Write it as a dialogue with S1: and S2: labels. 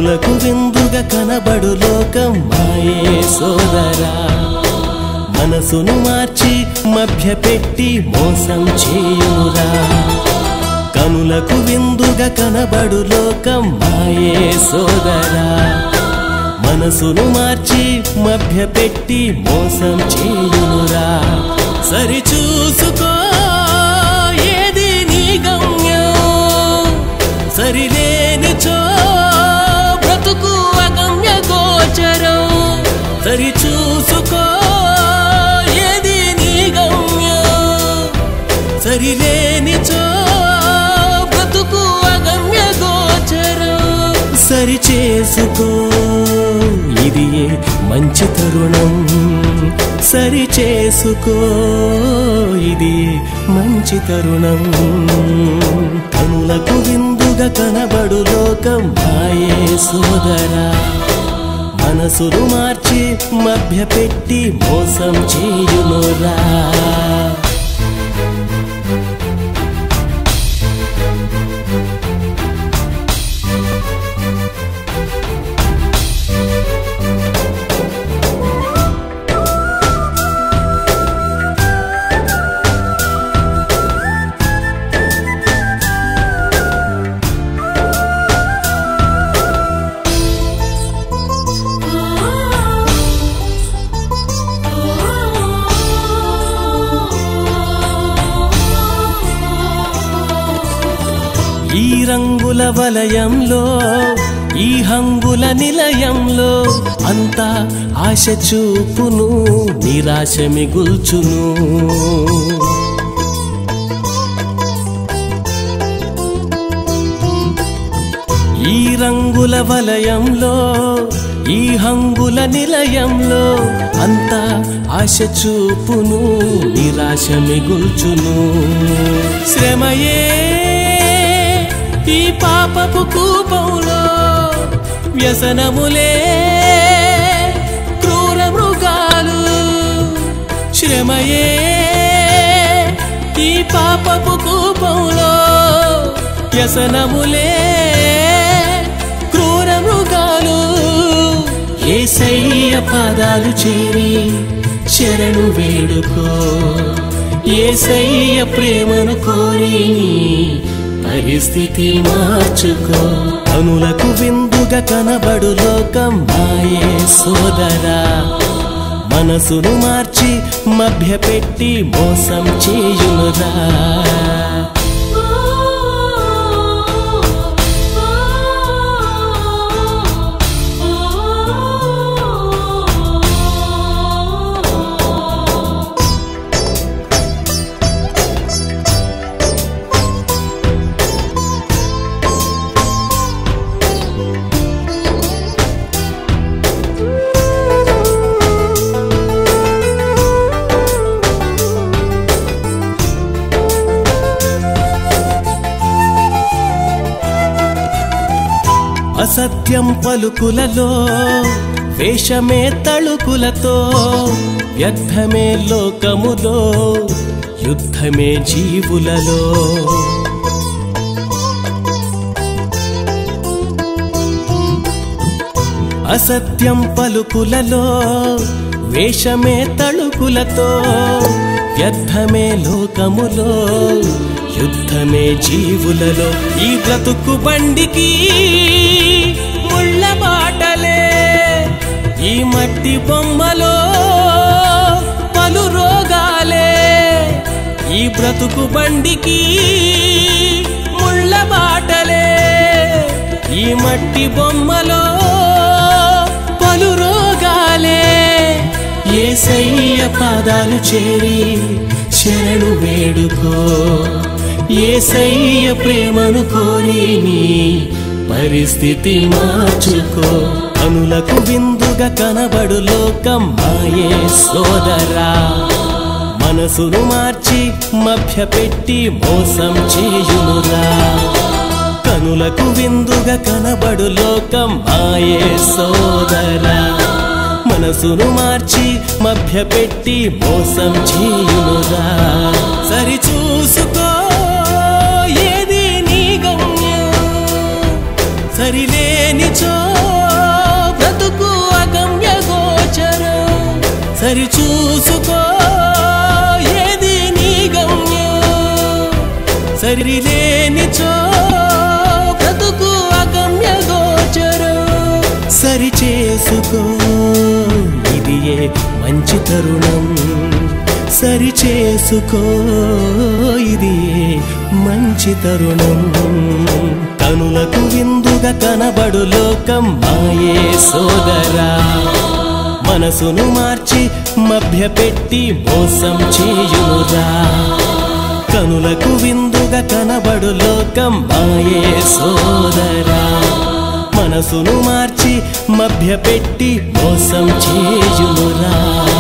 S1: కనులకు విందుగా కనబడు లోకం మాయే సోదరా మనసును మార్చి మభ్యపెట్టి మోసం చేయురా కనులకు విందుగా కనబడు లోకం మాయే సోదరా మనసును మార్చి మభ్యపెట్టి మోసం చేయునురా సరి చూసుకో ఏది నీ గమ్యం సరిలేనిచో బ్రతుకు అగమ్య గోచరం సరి చూసుకో ఏది నీ గమ్యం సరిలేనిచో బ్రతుకు అగమ్య గోచరం సరి చేసుకో ఇది మంచి తరుణం సరి చేసుకో ఇది మంచి తరుణం కనులకు విందుగా కనబడు లోకం మాయే సోదరా మనసును మార్చి మభ్యపెట్టి మోసం చేయునురా ఈ రంగుల వలయంలో ఈ హంగుల నిలయంలో అంతా ఆశ చూపును నిరాశ మిగుల్చును ఈ రంగుల వలయంలో ఈ హంగుల నిలయంలో అంతా ఆశ చూపును నిరాశ మిగుల్చును శ్రమయే ఈ పాపపు కూపంలో వ్యసనములే క్రూర మృగాలు శ్రమయే ఈ పాపపు కూపంలో వ్యసనములే క్రూర మృగాలు ఏసయ్య పాదాలు చేరి శరణు వేడుకో ఏసయ్య ప్రేమను కోరి నీ పరిస్థితి మార్చుకో కనులకు విందుగా కనబడు లోకం మాయే సోదరా మనసును మార్చి మభ్యపెట్టి మోసం చేయునురా అసత్యం పలుకులలో వేషమే తళుకులతో వ్యర్థమే లోకములో యుద్ధమే జీవులలో అసత్యం పలుకులలో వేషమే తళుకులతో వ్యర్థమే లోకములో యుద్ధమే జీవులలో ఈ బ్రతుకు బండికి ముళ్ళ బాటలే ఈ మట్టి బొమ్మలో పలు రోగాలే ఈ బ్రతుకు బండికి ముళ్ళ బాటలే ఈ మట్టి బొమ్మలో పలు రోగాలే ఏసయ్య పాదాలు చేరి శరణు వేడుకో ఏసయ్య ప్రేమను కోరి నీ పరిస్థితి మార్చుకో కనులకు విందుగా కనబడు లోకం మాయే సోదరా మనసును మార్చి మభ్యపెట్టి మోసం చేయునురా కనులకు విందుగా కనబడు లోకం మాయే సోదరా మనసును మార్చి మభ్యపెట్టి మోసం చేయునురా సరి చూసుకో ఏది నీ గమ్యం సరిలేనిచో దారి లేనిచో బ్రతుకు అగమ్య గోచరం సరి చేసుకో ఇది ఏ మంచి తరుణం సరి చేసుకో ఇది ఏ మంచి తరుణం కనులకు విందుగా కనబడు లోకం మాయే సోదరా మనసును మార్చి మభ్యపెట్టి మోసం చేయురా కనులకు విందుగా కనబడు లోకం మాయే సోదరా మనసును మార్చి మభ్యపెట్టి మోసం చేయురా